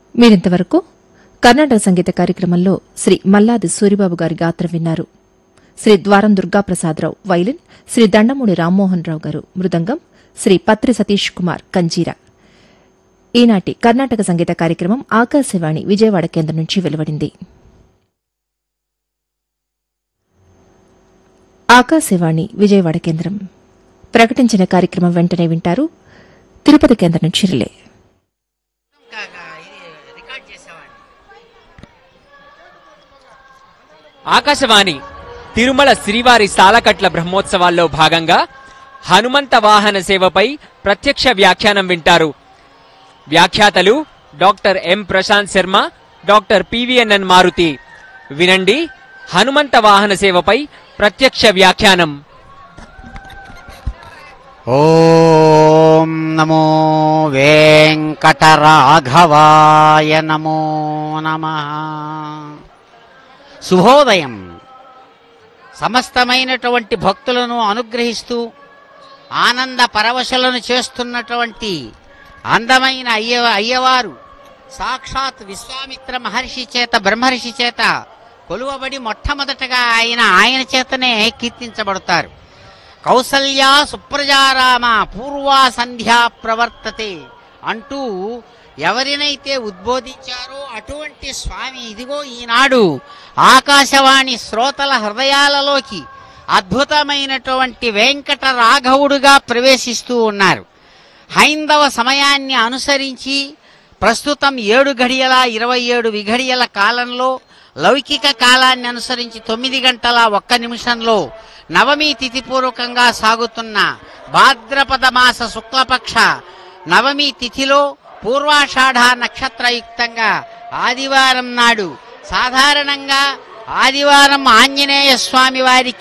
మీరింతవరకు కర్ణాటక సంగీత కార్యక్రమంలో శ్రీ మల్లాది సూరిబాబు గారి గాత్రం విన్నారు శ్రీ ద్వారం దుర్గాప్రసాదరావు వైలిన్ శ్రీ దండమూడి రామ్మోహన్ రావు గారు మృదంగం శ్రీ పత్రి సతీష్ కుమార్ కంజీరా ఈనాటి కర్ణాటక సంగీత కార్యక్రమం ఆకాశవాణి విజయవాడ కేంద్రం నుంచి వెలువడింది ఆకాశవాణి విజయవాడ కేంద్రం ప్రకటించిన కార్యక్రమం వెంటనే వింటారు తిరుపతి కేంద్రం నుంచి రిలే కాగా ఇది రికార్డ్ చేసేవాడిని ఆకాశవాణి తిరుమల శ్రీవారి సాలకట్ల బ్రహ్మోత్సవాల్లో భాగంగా హనుమంత వాహన సేవపై ప్రత్యక్ష వ్యాఖ్యానం వింటారు వ్యాఖ్యాతలు doctor M Prashanth Sharma doctor PVNN Maruthi వినండి హనుమంత వాహన సేవపై ప్రత్యక్ష వ్యాఖ్యానం ఓం నమో వెంకటరాఘవాయ నమో నమ శుభోదయం సమస్తమైనటువంటి భక్తులను అనుగ్రహిస్తూ ఆనంద పరవశలను చేస్తున్నటువంటి అందమైన అయ్య అయ్యవారు సాక్షాత్ విశ్వామిత్ర మహర్షి చేత బ్రహ్మర్షి చేత కొలువబడి మొట్టమొదటగా ఆయన ఆయన చేతనే కీర్తించబడతారు కౌసల్యా సుప్రజారామ పూర్వా సంధ్యా ప్రవర్తతే అంటూ ఎవరినైతే ఉద్బోధించారో అటువంటి స్వామి ఇదిగో ఈనాడు ఆకాశవాణి శ్రోతల హృదయాలలోకి అద్భుతమైనటువంటి వెంకట రాఘవుడుగా ప్రవేశిస్తూ ఉన్నారు హైందవ సమయాన్ని అనుసరించి ప్రస్తుతం ఏడు గడియల ఇరవై ఏడు విఘడియల కాలంలో లౌకిక కాలాన్ని అనుసరించి తొమ్మిది గంటల ఒక్క నిమిషంలో నవమి తిథి పూర్వకంగా సాగుతున్న భాద్రపద మాస శుక్లపక్ష నవమి తిథిలో పూర్వాషాఢ నక్షత్రయుక్తంగా ఆదివారం నాడు సాధారణంగా ఆదివారం ఆంజనేయ స్వామి వారికి